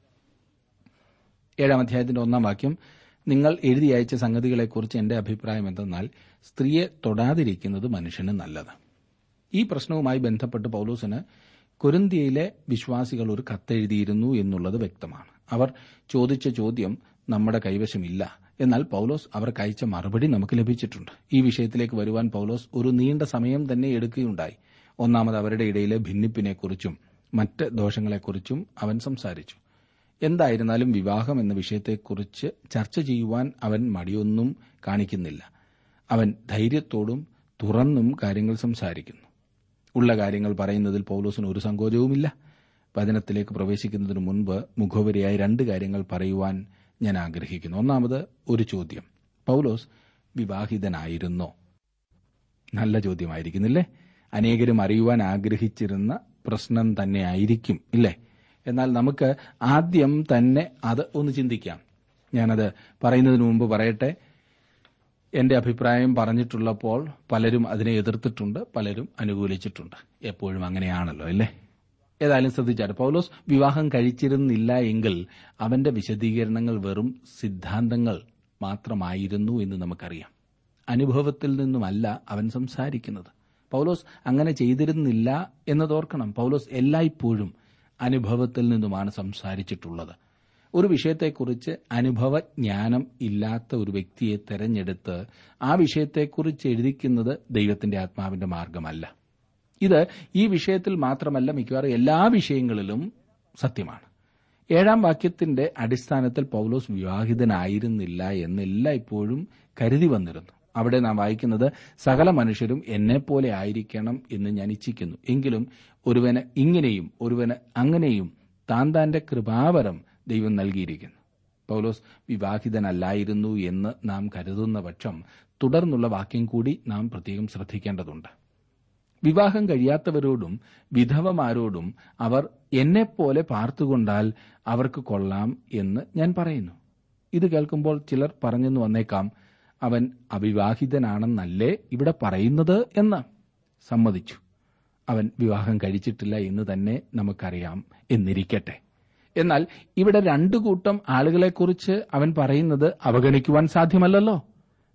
Speaker 1: ഏഴാം അധ്യായത്തിന്റെ ഒന്നാം വാക്യം നിങ്ങൾ എഴുതി അയച്ച സംഗതികളെക്കുറിച്ച് എന്റെ അഭിപ്രായം എന്തെന്നാൽ സ്ത്രീയെ തൊടാതിരിക്കുന്നത് മനുഷ്യന് നല്ലത് ഈ പ്രശ്നവുമായി ബന്ധപ്പെട്ട് പൗലോസിന് കൊരിന്തിയയിലെ വിശ്വാസികൾ ഒരു കത്തെഴുതിയിരുന്നു എന്നുള്ളത് വ്യക്തമാണ് അവർ ചോദിച്ച ചോദ്യം നമ്മുടെ കൈവശമില്ല എന്നാൽ പൗലോസ് അവർക്ക് അയച്ച മറുപടി നമുക്ക് ലഭിച്ചിട്ടുണ്ട് ഈ വിഷയത്തിലേക്ക് വരുവാൻ പൗലോസ് ഒരു നീണ്ട സമയം തന്നെ എടുക്കുകയുണ്ടായി ഒന്നാമത് അവരുടെ ഇടയിലെ ഭിന്നിപ്പിനെക്കുറിച്ചും മറ്റ് ദോഷങ്ങളെക്കുറിച്ചും അവൻ സംസാരിച്ചു എന്തായിരുന്നാലും വിവാഹം എന്ന വിഷയത്തെക്കുറിച്ച് ചർച്ച ചെയ്യുവാൻ അവൻ മടിയൊന്നും കാണിക്കുന്നില്ല അവൻ ധൈര്യത്തോടും തുറന്നും കാര്യങ്ങൾ സംസാരിക്കുന്നു ഉള്ള കാര്യങ്ങൾ പറയുന്നതിൽ പൗലോസിന് ഒരു സങ്കോചവുമില്ല വചനത്തിലേക്ക് പ്രവേശിക്കുന്നതിന് മുൻപ് മുഖവരിയായി രണ്ട് കാര്യങ്ങൾ പറയുവാൻ ഞാൻ ആഗ്രഹിക്കുന്നു ഒന്നാമത് ഒരു ചോദ്യം പൗലോസ് വിവാഹിതനായിരുന്നോ നല്ല ചോദ്യമായിരിക്കുന്നില്ലേ അനേകരും അറിയുവാൻ ആഗ്രഹിച്ചിരുന്ന പ്രശ്നം തന്നെയായിരിക്കും ഇല്ലേ എന്നാൽ നമുക്ക് ആദ്യം തന്നെ അത് ഒന്ന് ചിന്തിക്കാം ഞാനത് പറയുന്നതിന് മുമ്പ് പറയട്ടെ എന്റെ അഭിപ്രായം പറഞ്ഞിട്ടുള്ളപ്പോൾ പലരും അതിനെ എതിർത്തിട്ടുണ്ട് പലരും അനുകൂലിച്ചിട്ടുണ്ട് എപ്പോഴും അങ്ങനെയാണല്ലോ അല്ലേ ഏതായാലും ശ്രദ്ധിച്ചാട്ടെ പൗലോസ് വിവാഹം കഴിച്ചിരുന്നില്ല എങ്കിൽ അവന്റെ വിശദീകരണങ്ങൾ വെറും സിദ്ധാന്തങ്ങൾ മാത്രമായിരുന്നു എന്ന് നമുക്കറിയാം അനുഭവത്തിൽ നിന്നുമല്ല അവൻ സംസാരിക്കുന്നത് പൗലോസ് അങ്ങനെ ചെയ്തിരുന്നില്ല എന്നതോർക്കണം പൗലോസ് എല്ലായ്പ്പോഴും അനുഭവത്തിൽ നിന്നുമാണ് സംസാരിച്ചിട്ടുള്ളത് ഒരു വിഷയത്തെക്കുറിച്ച് അനുഭവജ്ഞാനം ഇല്ലാത്ത ഒരു വ്യക്തിയെ തെരഞ്ഞെടുത്ത് ആ വിഷയത്തെക്കുറിച്ച് എഴുതിക്കുന്നത് ദൈവത്തിന്റെ ആത്മാവിന്റെ മാർഗമല്ല ഇത് ഈ വിഷയത്തിൽ മാത്രമല്ല മിക്കവാറും എല്ലാ വിഷയങ്ങളിലും സത്യമാണ് ഏഴാം വാക്യത്തിന്റെ അടിസ്ഥാനത്തിൽ പൗലോസ് വിവാഹിതനായിരുന്നില്ല എന്നല്ല ഇപ്പോഴും കരുതി വന്നിരുന്നു അവിടെ നാം വായിക്കുന്നത് സകല മനുഷ്യരും എന്നെപ്പോലെ ആയിരിക്കണം എന്ന് ഞാൻ ഇച്ഛിക്കുന്നു എങ്കിലും ഒരുവന് ഇങ്ങനെയും ഒരുവന് അങ്ങനെയും താൻ താന്റെ കൃപാവരം ദൈവം നൽകിയിരിക്കുന്നു പൗലോസ് വിവാഹിതനല്ലായിരുന്നു എന്ന് നാം കരുതുന്ന പക്ഷം തുടർന്നുള്ള വാക്യം കൂടി നാം പ്രത്യേകം ശ്രദ്ധിക്കേണ്ടതുണ്ട് വിവാഹം കഴിയാത്തവരോടും വിധവമാരോടും അവർ എന്നെപ്പോലെ പാർത്തുകൊണ്ടാൽ അവർക്ക് കൊള്ളാം എന്ന് ഞാൻ പറയുന്നു ഇത് കേൾക്കുമ്പോൾ ചിലർ പറഞ്ഞെന്ന് വന്നേക്കാം അവൻ അവിവാഹിതനാണെന്നല്ലേ ഇവിടെ പറയുന്നത് എന്ന് സമ്മതിച്ചു അവൻ വിവാഹം കഴിച്ചിട്ടില്ല എന്ന് തന്നെ നമുക്കറിയാം എന്നിരിക്കട്ടെ എന്നാൽ ഇവിടെ രണ്ടു കൂട്ടം ആളുകളെക്കുറിച്ച് അവൻ പറയുന്നത് അവഗണിക്കുവാൻ സാധ്യമല്ലല്ലോ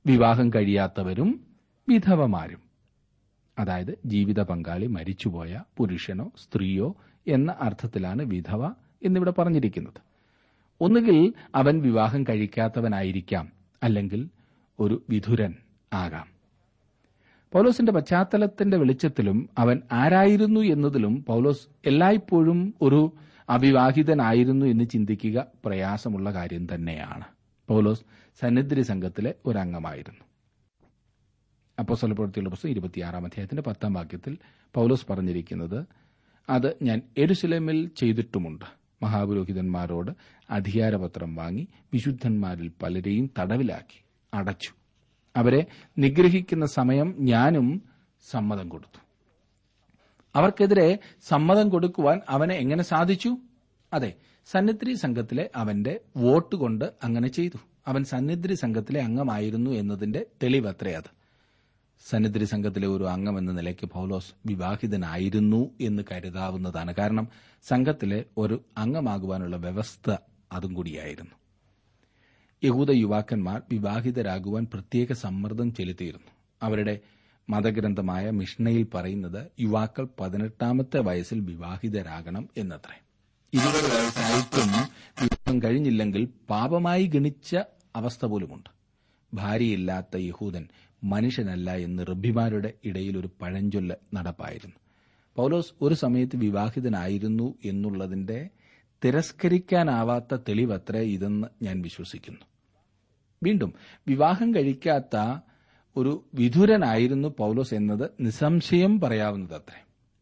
Speaker 1: വിവാഹം കഴിയാത്തവരും വിധവമാരും അതായത് ജീവിത പങ്കാളി മരിച്ചുപോയ പുരുഷനോ സ്ത്രീയോ എന്ന അർത്ഥത്തിലാണ് വിധവ എന്നിവിടെ പറഞ്ഞിരിക്കുന്നത് ഒന്നുകിൽ അവൻ വിവാഹം കഴിക്കാത്തവനായിരിക്കാം അല്ലെങ്കിൽ ഒരു വിധുരൻ ആകാം പൗലോസിന്റെ പശ്ചാത്തലത്തിന്റെ വെളിച്ചത്തിലും അവൻ ആരായിരുന്നു എന്നതിലും പൗലോസ് എല്ലായ്പ്പോഴും ഒരു അവിവാഹിതനായിരുന്നു എന്ന് ചിന്തിക്കുക പ്രയാസമുള്ള കാര്യം തന്നെയാണ് പൗലോസ് സന്നിധി സംഘത്തിലെ ഒരംഗമായിരുന്നു അപ്പോസ്തലപ്രവൃത്തിയുള്ള പുസ്തകം ഇരുപത്തിയാറാം അധ്യായത്തിന്റെ പത്താം വാക്യത്തിൽ പൗലോസ് പറഞ്ഞിരിക്കുന്നത് അത് ഞാൻ എരുസലേമിൽ ചെയ്തിട്ടുമുണ്ട് മഹാപുരോഹിതന്മാരോട് അധികാരപത്രം വാങ്ങി വിശുദ്ധന്മാരിൽ പലരെയും തടവിലാക്കി അടച്ചു അവരെ നിഗ്രഹിക്കുന്ന സമയം ഞാനും സമ്മതം കൊടുത്തു അവർക്കെതിരെ സമ്മതം കൊടുക്കുവാൻ അവന് എങ്ങനെ സാധിച്ചു അതെ സന്നിധി സംഘത്തിലെ അവന്റെ വോട്ട് കൊണ്ട് അങ്ങനെ ചെയ്തു അവൻ സന്നിധി സംഘത്തിലെ അംഗമായിരുന്നു എന്നതിന്റെ തെളിവത്രേ അത് സന്നിധി സംഘത്തിലെ ഒരു അംഗം എന്ന നിലയ്ക്ക് പൗലോസ് വിവാഹിതനായിരുന്നു എന്ന് കരുതാവുന്നതാണ് കാരണം സംഘത്തിലെ ഒരു അംഗമാകുവാനുള്ള വ്യവസ്ഥ അതും കൂടിയായിരുന്നു യഹൂദ യുവാക്കന്മാർ വിവാഹിതരാകുവാൻ പ്രത്യേക സമ്മർദ്ദം ചെലുത്തിയിരുന്നു അവരുടെ മതഗ്രന്ഥമായ മിഷ്ണയിൽ പറയുന്നത് യുവാക്കൾ പതിനെട്ടാമത്തെ വയസ്സിൽ വിവാഹിതരാകണം എന്നത്രേ ഇരുപത് വയസ്സായിട്ടും വിവാഹം കഴിഞ്ഞില്ലെങ്കിൽ പാപമായി ഗണിച്ച അവസ്ഥ പോലുമുണ്ട് ഭാര്യയില്ലാത്ത യഹൂദൻ മനുഷ്യനല്ല എന്ന് റബ്ബിമാരുടെ ഇടയിൽ ഒരു പഴഞ്ചൊല്ല് നടപ്പായിരുന്നു പൗലോസ് ഒരു സമയത്ത് വിവാഹിതനായിരുന്നു എന്നുള്ളതിന്റെ തിരസ്കരിക്കാനാവാത്ത തെളിവത്രേ ഇതെന്ന് ഞാൻ വിശ്വസിക്കുന്നു വീണ്ടും വിവാഹം കഴിക്കാത്ത ഒരു വിധുരനായിരുന്നു പൗലോസ് എന്നത് നിസ്സംശയം പറയാവുന്നതത്രേ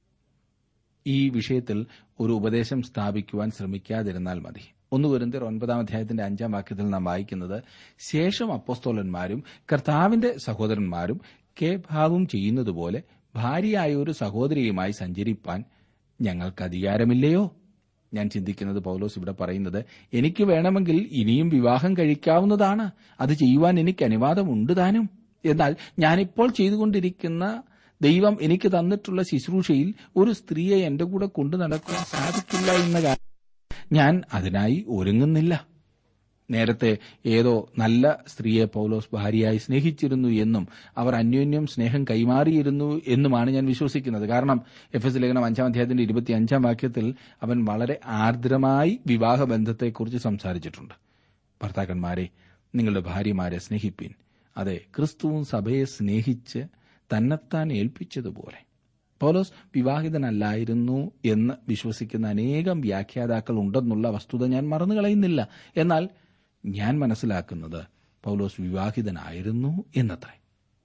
Speaker 1: ഈ വിഷയത്തിൽ ഒരു ഉപദേശം സ്ഥാപിക്കുവാൻ ശ്രമിക്കാതിരുന്നാൽ മതി ഒന്ന് കുരുന്തർ ഒൻപതാം അധ്യായത്തിന്റെ അഞ്ചാം വാക്യത്തിൽ നാം വായിക്കുന്നത് ശേഷം അപ്പോസ്തോലന്മാരും കർത്താവിന്റെ സഹോദരന്മാരും കേഭാവും ചെയ്യുന്നതുപോലെ ഭാര്യയായ ഒരു സഹോദരിയുമായി സഞ്ചരിപ്പാൻ ഞങ്ങൾക്ക് അധികാരമില്ലയോ ഞാൻ ചിന്തിക്കുന്നത് പൗലോസ് ഇവിടെ പറയുന്നത് എനിക്ക് വേണമെങ്കിൽ ഇനിയും വിവാഹം കഴിക്കാവുന്നതാണ് അത് ചെയ്യുവാൻ എനിക്ക് അനുവാദമുണ്ട് താനും എന്നാൽ ഞാനിപ്പോൾ ചെയ്തുകൊണ്ടിരിക്കുന്ന ദൈവം എനിക്ക് തന്നിട്ടുള്ള ശുശ്രൂഷയിൽ ഒരു സ്ത്രീയെ എന്റെ കൂടെ കൊണ്ടു നടക്കുവാൻ സാധിക്കില്ല എന്ന കാര്യം ഞാൻ അതിനായി ഒരുങ്ങുന്നില്ല നേരത്തെ ഏതോ നല്ല സ്ത്രീയെ പൗലോസ് ഭാര്യയായി സ്നേഹിച്ചിരുന്നു എന്നും അവർ അന്യോന്യം സ്നേഹം കൈമാറിയിരുന്നു എന്നുമാണ് ഞാൻ വിശ്വസിക്കുന്നത് കാരണം എഫ് എസ് ലേഖനം അഞ്ചാം അധ്യായത്തിന്റെ ഇരുപത്തി അഞ്ചാം വാക്യത്തിൽ അവൻ വളരെ ആർദ്രമായി വിവാഹബന്ധത്തെക്കുറിച്ച് സംസാരിച്ചിട്ടുണ്ട് ഭർത്താക്കന്മാരെ നിങ്ങളുടെ ഭാര്യമാരെ സ്നേഹിപ്പീൻ അതെ ക്രിസ്തുവും സഭയെ സ്നേഹിച്ച് തന്നെത്താൻ ഏൽപ്പിച്ചതുപോലെ പൗലോസ് വിവാഹിതനല്ലായിരുന്നു എന്ന് വിശ്വസിക്കുന്ന അനേകം വ്യാഖ്യാതാക്കൾ ഉണ്ടെന്നുള്ള വസ്തുത ഞാൻ മറന്നു കളയുന്നില്ല എന്നാൽ ഞാൻ മനസ്സിലാക്കുന്നത് പൗലോസ് വിവാഹിതനായിരുന്നു എന്നത്രേ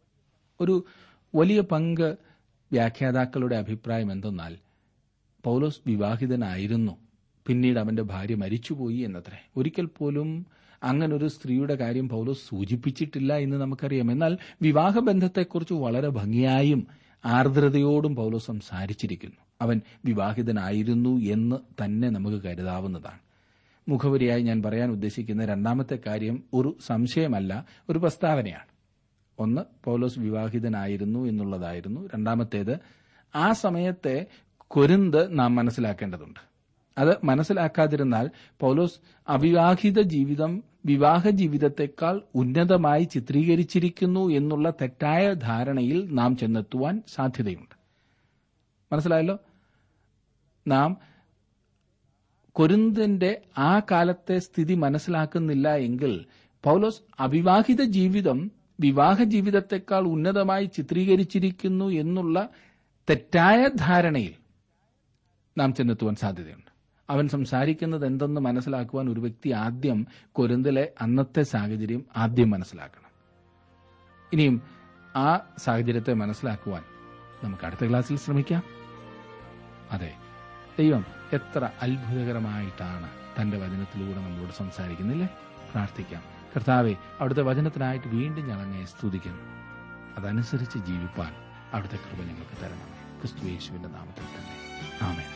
Speaker 1: ഒരു വലിയ പങ്ക് വ്യാഖ്യാതാക്കളുടെ അഭിപ്രായം എന്തെന്നാൽ പൗലോസ് വിവാഹിതനായിരുന്നു പിന്നീട് അവന്റെ ഭാര്യ മരിച്ചുപോയി എന്നത്രേ ഒരിക്കൽ പോലും അങ്ങനൊരു സ്ത്രീയുടെ കാര്യം പൗലോസ് സൂചിപ്പിച്ചിട്ടില്ല എന്ന് നമുക്കറിയാം എന്നാൽ വിവാഹബന്ധത്തെക്കുറിച്ച് വളരെ ഭംഗിയായും ആർദ്രതയോടും പൗലോസ് സംസാരിച്ചിരിക്കുന്നു അവൻ വിവാഹിതനായിരുന്നു എന്ന് തന്നെ നമുക്ക് കരുതാവുന്നതാണ് മുഖവരിയായി ഞാൻ പറയാൻ ഉദ്ദേശിക്കുന്ന രണ്ടാമത്തെ കാര്യം ഒരു സംശയമല്ല ഒരു പ്രസ്താവനയാണ് ഒന്ന് പൗലോസ് വിവാഹിതനായിരുന്നു എന്നുള്ളതായിരുന്നു രണ്ടാമത്തേത് ആ സമയത്തെ കൊരിന്ത് നാം മനസ്സിലാക്കേണ്ടതുണ്ട് അത് മനസ്സിലാക്കാതിരുന്നാൽ പൗലോസ് അവിവാഹിത ജീവിതം വിവാഹ ജീവിതത്തെക്കാൾ ഉന്നതമായി ചിത്രീകരിച്ചിരിക്കുന്നു എന്നുള്ള തെറ്റായ ധാരണയിൽ നാം ചെന്നെത്തുവാൻ സാധ്യതയുണ്ട് മനസ്സിലായല്ലോ നാം കൊരിന്തിന്റെ ആ കാലത്തെ സ്ഥിതി മനസ്സിലാക്കുന്നില്ല എങ്കിൽ പൗലോസ് അവിവാഹിത ജീവിതം വിവാഹ ജീവിതത്തെക്കാൾ ഉന്നതമായി ചിത്രീകരിച്ചിരിക്കുന്നു എന്നുള്ള തെറ്റായ ധാരണയിൽ നാം ചെന്നെത്തുവാൻ സാധ്യതയുണ്ട് അവൻ സംസാരിക്കുന്നത് എന്തെന്ന് മനസ്സിലാക്കുവാൻ ഒരു വ്യക്തി ആദ്യം കൊരിന്തിലെ അന്നത്തെ സാഹചര്യം ആദ്യം മനസ്സിലാക്കണം ഇനിയും ആ സാഹചര്യത്തെ മനസ്സിലാക്കുവാൻ നമുക്ക് അടുത്ത ക്ലാസ്സിൽ ശ്രമിക്കാം അതെ ദൈവം എത്ര അത്ഭുതകരമായിട്ടാണ് തന്റെ വചനത്തിലൂടെ നമ്മളോട് സംസാരിക്കുന്നില്ലേ പ്രാർത്ഥിക്കാം കർത്താവെ അവിടുത്തെ വചനത്തിനായിട്ട് വീണ്ടും ഞാൻ അങ്ങയെ സ്തുതിക്കുന്നു അതനുസരിച്ച് ജീവിപ്പാൻ അവിടുത്തെ കൃപ ഞങ്ങൾക്ക് തരണം ക്രിസ്തു യേശുവിന്റെ നാമത്തിൽ തന്നെ ആമേൻ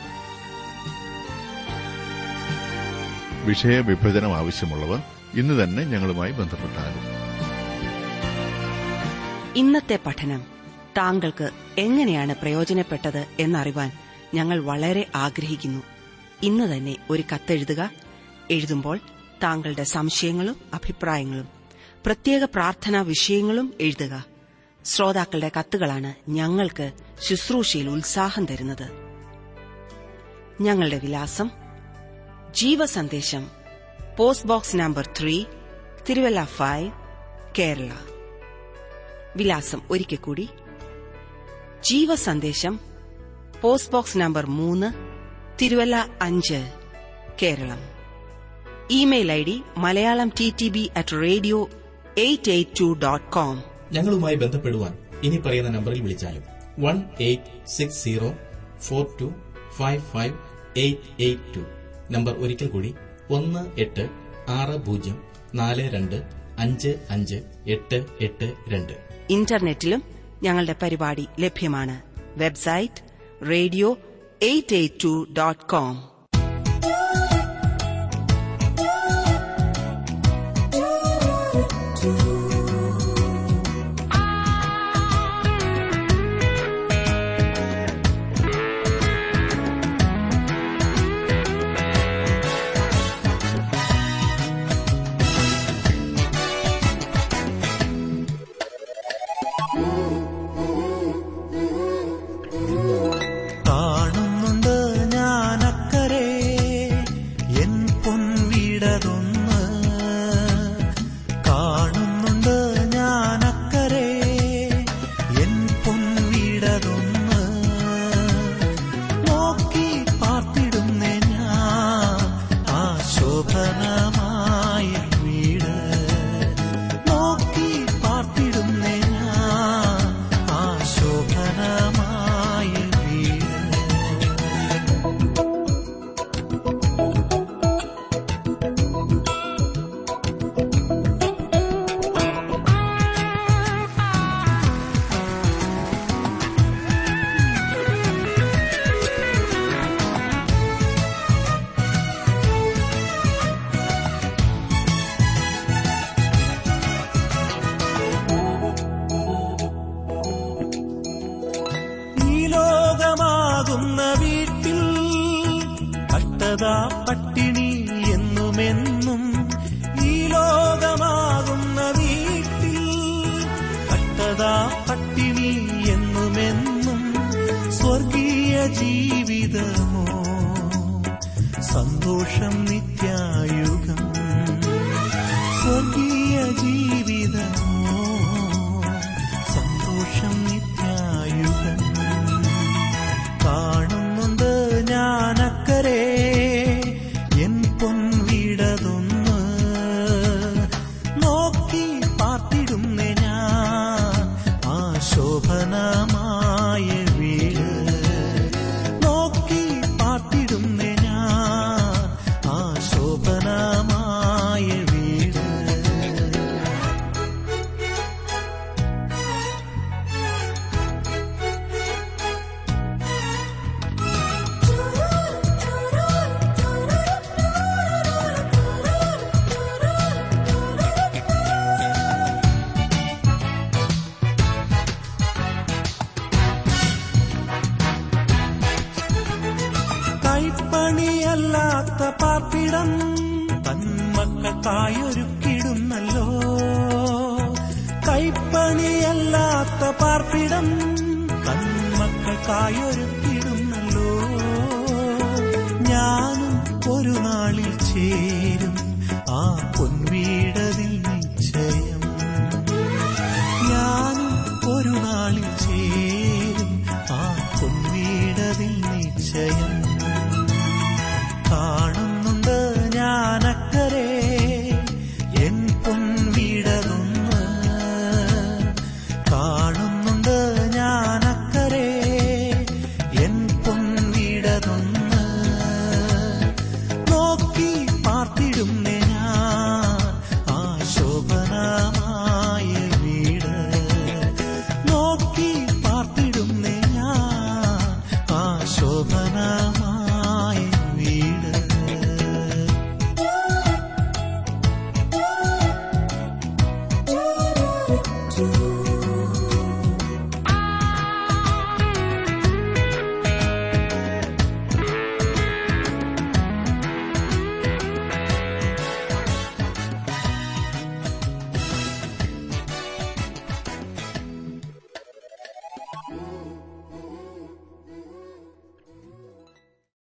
Speaker 3: വിഷയവിഭജനം ആവശ്യമുള്ളവർ ഇന്ന് തന്നെ ഞങ്ങളുമായി ബന്ധപ്പെട്ടാലും
Speaker 2: ഇന്നത്തെ പഠനം താങ്കൾക്ക് എങ്ങനെയാണ് പ്രയോജനപ്പെട്ടത് എന്നറിവാൻ ഞങ്ങൾ വളരെ ആഗ്രഹിക്കുന്നു ഇന്ന് തന്നെ ഒരു കത്തെഴുതുക എഴുതുമ്പോൾ താങ്കളുടെ സംശയങ്ങളും അഭിപ്രായങ്ങളും പ്രത്യേക പ്രാർത്ഥനാ വിഷയങ്ങളും എഴുതുക ശ്രോതാക്കളുടെ കത്തുകളാണ് ഞങ്ങൾക്ക് ശുശ്രൂഷയിൽ ഉത്സാഹം തരുന്നത് ഞങ്ങളുടെ വിലാസം ജീവസന്ദേശം post box number three Thiruvalla five Kerala വിലാസം ഒരിക്കൽ കൂടി ജീവസന്ദേശം പോസ്റ്റ് ബോക്സ് നമ്പർ മൂന്ന് തിരുവല്ല അഞ്ച് Keralam email I D Malayalam T T B at radio eight eight two dot com
Speaker 4: ഞങ്ങളുമായി ബന്ധപ്പെടുവാൻ ഇനി പറയുന്ന നമ്പറിൽ വിളിച്ചാലും one eight six zero four two five five eight eight two number ഒരിക്കൽ കൂടി ഒന്ന് എട്ട് ആറ് പൂജ്യം നാല് രണ്ട് അഞ്ച് അഞ്ച് എട്ട് എട്ട് രണ്ട്
Speaker 2: ഇന്റർനെറ്റിലും ഞങ്ങളുടെ പരിപാടി ലഭ്യമാണ് website radio eight eight two dot com
Speaker 5: കാണുന്നുണ്ട് ഞാനക്കരെ എൻ പൊൻവിടതൊന്ന് കാണുന്നുണ്ട് ഞാനക്കരെ എൻ പൊൻവിടതൊന്ന് നോക്കി പാർത്തിടുന്നേ ഞാൻ ആ ശോഭനമായ വീട് നോക്കി പാർത്തിടുന്നേ ഞാൻ ആ ശോഭനമായ വീട് ഈ ലോകമാകുന്ന വീട്ടിൽ കഷ്ടത പട്ടിണി എന്നുമെന്നും ഈ ലോകമാകുന്ന വീട്ടിൽ കഷ്ടത പട്ടിണി എന്നുമെന്നും സ്വർഗീയ ജീവിതമോ സന്തോഷം നിത്യായുഗം സ്വർഗീയ ജീവിതമോ സന്തോഷം നിത്യായുഗം കാണുന്നുണ്ട് ഞാനക്കരെ എൻ പൊൻവിടതൊന്ന് നോക്കി പാർത്തിടുന്നേ ഞാൻ ആ ശോഭനമായ വീട് നോക്കി പാർത്തിടുന്നേ ഞാൻ ആ ശോഭനമായ വീട് കൈപ്പണിയല്ലാത്ത പാർപ്പിടം തന്മക്കൾക്കായൊരുക്കിടുന്നല്ലോ കൈപ്പണിയല്ലാത്ത പാർപ്പിടം തന്മക്കൾക്കായൊരുക്കിടുന്നല്ലോ ഞാനും ഒരു നാളിൽ ചേരും ആ പൊൻവീടതിൽ നിശ്ചയം ഞാനും ഒരു നാളിൽ ചേരും ആ പൊൻവീടതിൽ നിശ്ചയം കാണുന്നുണ്ട് ഞാനക്കരെ എൻ പൊൻവീടതൊന്ന് കാണുന്നുണ്ട് ഞാനക്കരെ എൻ പൊൻവീടതൊന്ന് നോക്കി പാർത്തിടുന്നേ ഞാൻ ആ ശോഭനമായ വീട് നോക്കി പാർത്തിടുന്നേ ഞാൻ ആ ശോഭനമായ വീട്
Speaker 6: ആ